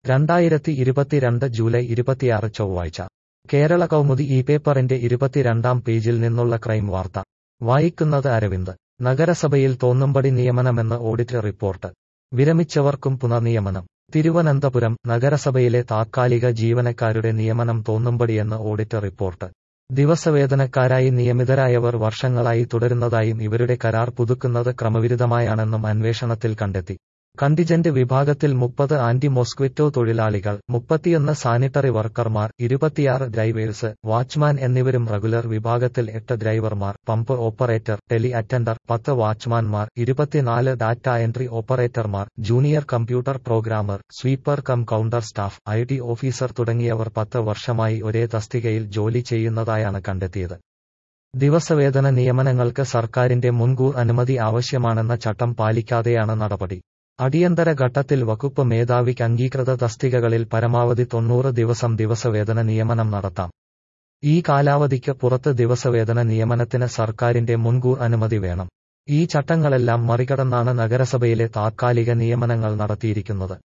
രണ്ടായിരത്തി ഇരുപത്തിരണ്ട് ജൂലൈ ഇരുപത്തിയാറ് ചൊവ്വാഴ്ച കേരള കൗമുദി ഈ പേപ്പറിന്റെ ഇരുപത്തിരണ്ടാം പേജിൽ നിന്നുള്ള ക്രൈം വാർത്ത വായിക്കുന്നത് അരവിന്ദ് നഗരസഭയിൽ തോന്നുംപടി നിയമനമെന്ന് ഓഡിറ്റ് റിപ്പോർട്ട് വിരമിച്ചവർക്കും പുനർനിയമനം തിരുവനന്തപുരം നഗരസഭയിലെ താത്കാലിക ജീവനക്കാരുടെ നിയമനം തോന്നുംപടിയെന്ന് ഓഡിറ്റ് റിപ്പോർട്ട് ദിവസവേതനക്കാരായി നിയമിതരായവർ വർഷങ്ങളായി തുടരുന്നതായും ഇവരുടെ കരാർ പുതുക്കുന്നത് ക്രമവിരുദ്ധമായാണെന്നും അന്വേഷണത്തിൽ കണ്ടെത്തി കണ്ടിജന്റ് വിഭാഗത്തിൽ മുപ്പത് ആന്റി മോസ്ക്വിറ്റോ തൊഴിലാളികൾ മുപ്പത്തിയൊന്ന് സാനിറ്ററി വർക്കർമാർ ഇരുപത്തിയാറ് ഡ്രൈവേഴ്സ് വാച്ച്മാൻ എന്നിവരും റെഗുലർ വിഭാഗത്തിൽ എട്ട് ഡ്രൈവർമാർ പമ്പ് ഓപ്പറേറ്റർ ടെലി അറ്റൻഡർ പത്ത് വാച്ച്മാൻമാർ ഇരുപത്തിനാല് ഡാറ്റ എൻട്രി ഓപ്പറേറ്റർമാർ junior computer programmer sweeper cum counter staff I T officer തുടങ്ങിയവർ പത്ത് വർഷമായി ഒരേ തസ്തികയിൽ ജോലി ചെയ്യുന്നതായാണ് കണ്ടെത്തിയത് ദിവസവേതന നിയമനങ്ങൾക്ക് സർക്കാരിന്റെ മുൻകൂർ അനുമതി ആവശ്യമാണെന്ന ചട്ടം പാലിക്കാതെയാണ് നടപടി അടിയന്തര ഘട്ടത്തിൽ വകുപ്പ് മേധാവിക്ക് അംഗീകൃത തസ്തികകളിൽ പരമാവധി തൊണ്ണൂറ് ദിവസം ദിവസവേതന നിയമനം നടത്താം ഈ കാലാവധിക്ക് പുറത്ത് ദിവസവേതന നിയമനത്തിന് സർക്കാരിന്റെ മുൻകൂർ അനുമതി വേണം ഈ ചട്ടങ്ങളെല്ലാം മറികടന്നാണ് നഗരസഭയിലെ താത്കാലിക നിയമനങ്ങൾ നടത്തിയിരിക്കുന്നത്